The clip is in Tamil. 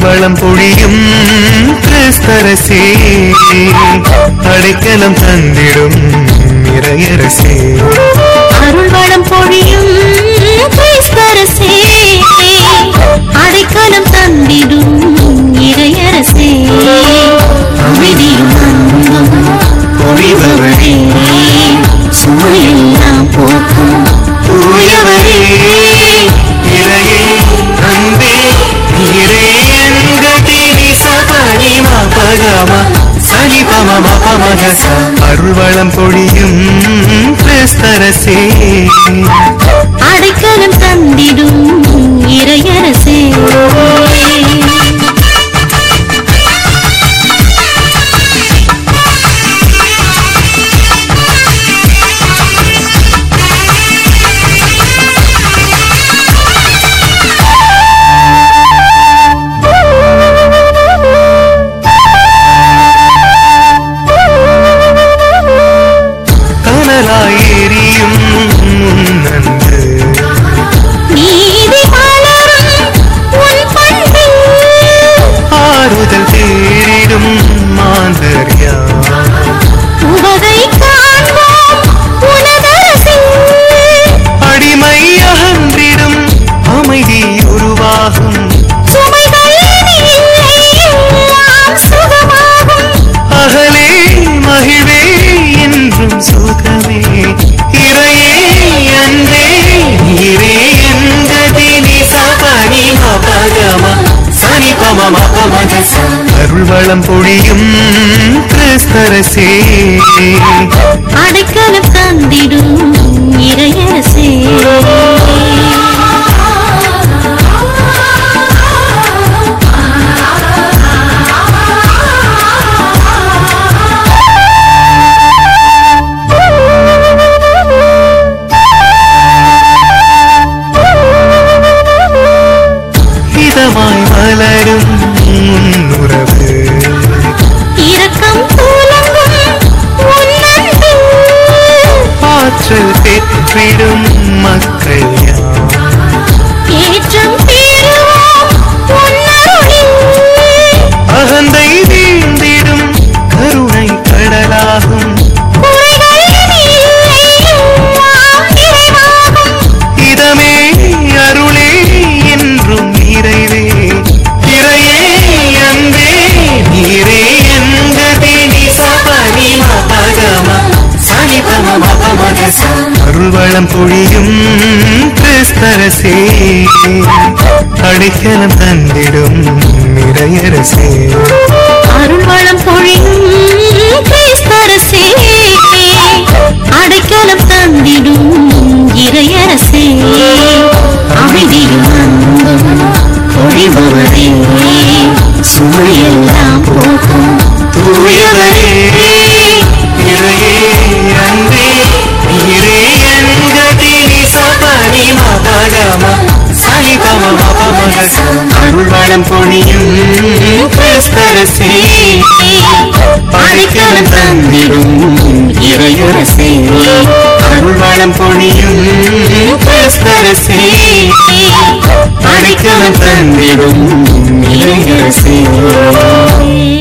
அருள்வளம் பொழியும் கிறிஸ்தரசே அடைக்கலம் தந்திடும் இறையரசே அருள் வளம் பொழியும் கிறிஸ்தரசே அடைக்கலம் தந்திடும் இறையரசே அமைதியும் அன்பும் பொழிபவரே சுமையெல்லாம் போக்கும் தூயவரே இறையே அன்பே நீரே என்கதி நிசபனி மபகம சனி பம மபமகச அருள்வளம் பொழியும் கிறிஸ்தரசே அடைக்கலம் தந்திடும் இறையரசே கனலாய் எரியும் முன்னன்று நீதி மலரும் உன் பண்பில் ஆறுதல் தேடிடும் மாந்தர்யா உவகை காண்போம் உனதரசில் அடிமை அகன்றிடும் அமைதி உருவாகும் சுமைகள் இல்லை எல்லாம் சுகமாகும் அகலே மகிழ்வே என்றும் சுகமே இறையே அன்பே நீரே என்கதி நிசபனி மபகம சனி பம மபமகச அருள்வளம் பொழியும் கிறிஸ்தரசே அடைக்கலம் தந்திடும் இறையரசே இதமாய் மலரும் உன்னுறவு இரக்கம் துலங்கும் உன் அன்பில் ஆற்றல் பெற்றிடும் மக்கள் யார் ஏற்றம் பெறுவோம் உன் அருளில் அகந்தை வீழ்ந்திடும் கருணை கடலாகும் குறைகள் இல்லை எல்லாம் நிறைவாகும் இதமே அருளே என்றும் நிறைவே இறையே அன்பே நீரே என்கதி நிசபனி மபகம சனி பம மபமகச அருள்வளம் பொழியும் கிறிஸ்தரசே அடைக்கலம் தந்திடும் இறையரசே அருள் வளம் பொழியும் கிறிஸ்தரசே அடைக்கலம் தந்திடும் இறையரசே அமைதியும் அன்பும் பொழிபவரே சுமையெல்லாம் போக்கும் தூயவரே இறையே அன்பே நீரே என்கதி நிசபனி மபகம சனி பம மபமகச அருள்வளம் பொழியும் கிறிஸ்தரசே அடைக்கலம் தந்திடும் இறையரசே அருள்வளம் பொழியும் கிறிஸ்தரசே அடைக்கலம் தந்திடும் இறையரசே